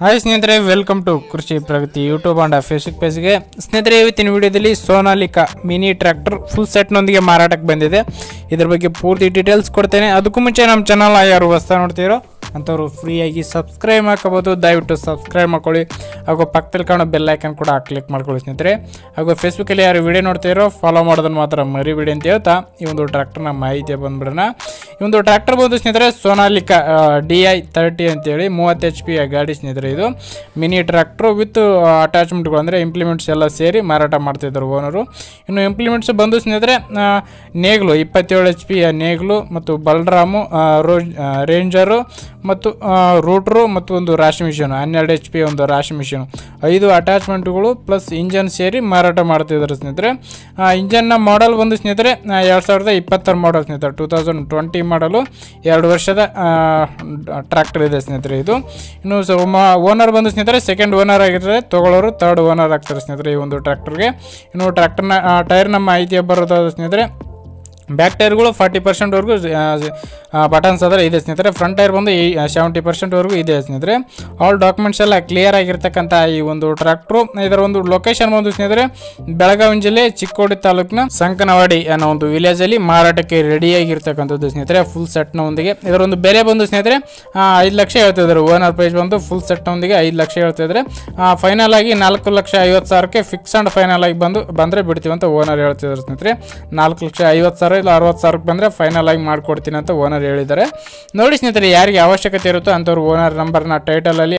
hi ಸ್ನೇಹಿತರೆ welcome to Krishi Pragati YouTube and Facebook ಪೇಜ್ಗೆ ಸ್ನೇಹಿತರೆ ಇವತ್ತಿನ ವಿಡಿಯೋದಲ್ಲಿ ಸೋನಾಲಿಕಾ ಮಿನಿ ಟ್ರ್ಯಾಕ್ಟರ್ ಫುಲ್ ಸೆಟ್ನೊಂದಿಗೆ ಮಾರಾಟಕ್ಕೆ ಬಂದಿದೆ ಇದ್ರ ಬಗ್ಗೆ ಪೂರ್ತಿ ಡೀಟೇಲ್ಸ್ ಕೊಡ್ತೇನೆ ಅದಕ್ಕೂ ಮುಂಚೆ ನಮ್ಮ ಚಾನಲ್ ಯಾರು ಹೊಸ ನೋಡ್ತೀರೋ ಅಂಥವ್ರು ಫ್ರೀಯಾಗಿ ಸಬ್ಸ್ಕ್ರೈಬ್ ಮಾಡ್ಕೋಬೋದು ದಯವಿಟ್ಟು ಸಬ್ಸ್ಕ್ರೈಬ್ ಮಾಡ್ಕೊಳ್ಳಿ ಹಾಗೂ ಪಕ್ಕದಲ್ಲಿ ಕಾಣೋ ಬೆಲ್ ಐಕನ್ ಕೂಡ ಕ್ಲಿಕ್ ಮಾಡ್ಕೊಳ್ಳಿ ಸ್ನೇಹಿತರೆ ಹಾಗೂ ಫೇಸ್ಬುಕ್ಕಲ್ಲಿ ಯಾರು ವಿಡಿಯೋ ನೋಡ್ತೀರೋ ಫಾಲೋ ಮಾಡೋದನ್ನು ಮಾತ್ರ ಮರಿಬೇಡಿ ಅಂತ ಹೇಳ್ತಾ ಈ ಒಂದು ಟ್ರ್ಯಾಕ್ಟರ್ನ ಮಾಹಿತಿ ಬಂದ್ಬಿಡೋಣ ಈ ಒಂದು ಟ್ರ್ಯಾಕ್ಟರ್ ಬಂದು ಸ್ನೇಹಿತರೆ ಸೋನಾಲಿಕಾ ಡಿ ಐ ತರ್ಟಿ ಅಂತೇಳಿ ಮೂವತ್ತು ಎಚ್ ಪಿ ಗಾಡಿ ಸ್ನೇಹಿತರೆ ಇದು ಮಿನಿ ಟ್ರ್ಯಾಕ್ಟ್ರು ವಿತ್ ಅಟ್ಯಾಚ್ಮೆಂಟ್ಗಳು ಅಂದರೆ ಇಂಪ್ಲಿಮೆಂಟ್ಸ್ ಎಲ್ಲ ಸೇರಿ ಮಾರಾಟ ಮಾಡ್ತಿದ್ದಾರೆ ಓನರು ಇನ್ನು ಇಂಪ್ಲಿಮೆಂಟ್ಸ್ ಬಂದು ಸ್ನೇಹಿತರೆ ಆ, ನೇಗ್ಲು ಇಪ್ಪತ್ತೇಳು ಎಚ್ ಪಿ ನೇಗ್ಲು ಮತ್ತು ಬಲ್ಡ್ರಾಮು ಆ, ರೋಜ್ ಆ, ರೇಂಜರು ಮತ್ತು ಆ, ರೂಟ್ರು ಮತ್ತು ಒಂದು ರಾಶಿ ಮಿಷಿನ್ ಹನ್ನೆರಡು ಎಚ್ ಪಿ ಒಂದು ರಾಶಿ ಮಿಷಿನ್ ಐದು ಅಟ್ಯಾಚ್ಮೆಂಟ್ಗಳು ಪ್ಲಸ್ ಇಂಜನ್ ಸೇರಿ ಮಾರಾಟ ಮಾಡ್ತಿದ್ದಾರೆ ಸ್ನೇಹಿತರೆ ಆ, ಇಂಜನ್ನ ಮಾಡಲ್ ಬಂದು ಸ್ನೇಹಿತರೆ ಎರಡು ಸಾವಿರದ ಇಪ್ಪತ್ತರ ಮಾಡಲ್ ಸ್ನೇಹಿತರೆ ಟೂ ತೌಸಂಡ್ ಟ್ವೆಂಟಿ ಮಾಡಲು ಎರಡು ವರ್ಷದ ಟ್ರ್ಯಾಕ್ಟರ್ ಇದೆ ಸ್ನೇಹಿತರೆ ಇದು ಇನ್ನು ಸೊ ಓನರ್ ಬಂದು ಸ್ನೇಹಿತರೆ ಸೆಕೆಂಡ್ ಓನರ್ ಆಗಿರ್ತಾರೆ ತಗೊಳ್ಳೋರು ತರ್ಡ್ ಓನರ್ ಆಗ್ತಾರೆ ಸ್ನೇಹಿತರೆ ಈ ಒಂದು ಟ್ರ್ಯಾಕ್ಟರ್ಗೆ ಇನ್ನು ಟ್ರ್ಯಾಕ್ಟರ್ನ ಟೈರ್ನ ಮಾಹಿತಿ ಬರೋದಾದ ಸ್ನೇಹಿತರೆ ಬ್ಯಾಕ್ ಟೈರ್ಗಳು ಫಾರ್ಟಿ ಪರ್ಸೆಂಟ್ವರೆಗೂ ಬಟನ್ಸ್ ಆದರೆ ಇದೆ ಸ್ನೇಹಿತರೆ ಫ್ರಂಟ್ ಟೈರ್ ಬಂದು ಸೆವೆಂಟಿ ಪರ್ಸೆಂಟ್ವರೆಗೂ ಇದೆ ಸ್ನೇಹಿತರೆ ಆಲ್ ಡಾಕ್ಯುಮೆಂಟ್ಸ್ ಎಲ್ಲ ಕ್ಲಿಯರ್ ಆಗಿರ್ತಕ್ಕಂಥ ಈ ಒಂದು ಟ್ರ್ಯಾಕ್ಟ್ರು ಇದರ ಒಂದು ಲೊಕೇಶನ್ ಬಂದು ಸ್ನೇಹಿತರೆ ಬೆಳಗಾವಿ ಜಿಲ್ಲೆ ಚಿಕ್ಕೋಡಿ ತಾಲೂಕಿನ ಸಂಕನವಾಡಿ ಅನ್ನೋ ಒಂದು ವಿಲೇಜಲ್ಲಿ ಮಾರಾಟಕ್ಕೆ ರೆಡಿಯಾಗಿರ್ತಕ್ಕಂಥದ್ದು ಸ್ನೇಹಿತರೆ ಫುಲ್ ಸೆಟ್ನ ಒಂದಿಗೆ ಇದರ ಒಂದು ಬೆಲೆ ಬಂದು ಸ್ನೇಹಿತರೆ ಐದು ಲಕ್ಷ ಹೇಳ್ತಿದ್ದಾರೆ ಓನರ್ ಪ್ರೈಸ್ ಬಂದು ಫುಲ್ ಸೆಟ್ನೊಂದಿಗೆ ಐದು ಲಕ್ಷ ಹೇಳ್ತಿದ್ರೆ ಫೈನಲ್ ಆಗಿ ನಾಲ್ಕು ಲಕ್ಷ ಐವತ್ತು ಸಾವಿರಕ್ಕೆ ಫಿಕ್ಸ್ ಆ್ಯಂಡ್ ಫೈನಲ್ ಆಗಿ ಬಂದು ಬಂದರೆ ಬಿಡ್ತೀವಿ ಅಂತ ಓನರ್ ಹೇಳ್ತಿದ್ದಾರೆ ಸ್ನೇಹಿತರೆ ನಾಲ್ಕು ಲಕ್ಷ ಐವತ್ತು ಸಾವಿರ ಇಲ್ಲ ಅರವತ್ತು ಸಾವಿರಕ್ಕೆ ಬಂದರೆ ಫೈನಲ್ ಆಗಿ ಮಾಡಿಕೊಡ್ತೀನಿ ಅಂತ ಓನರ್ ಹೇಳಿದ್ದಾರೆ ನೋಡಿ ಸ್ನೇಹಿತರೆ ಯಾರಿಗೆ ಅವಶ್ಯಕತೆ ಇರುತ್ತೋ ಅಂಥವ್ರು ಓನರ್ ನಂಬರ್ನ ಟೈಟಲಲ್ಲಿ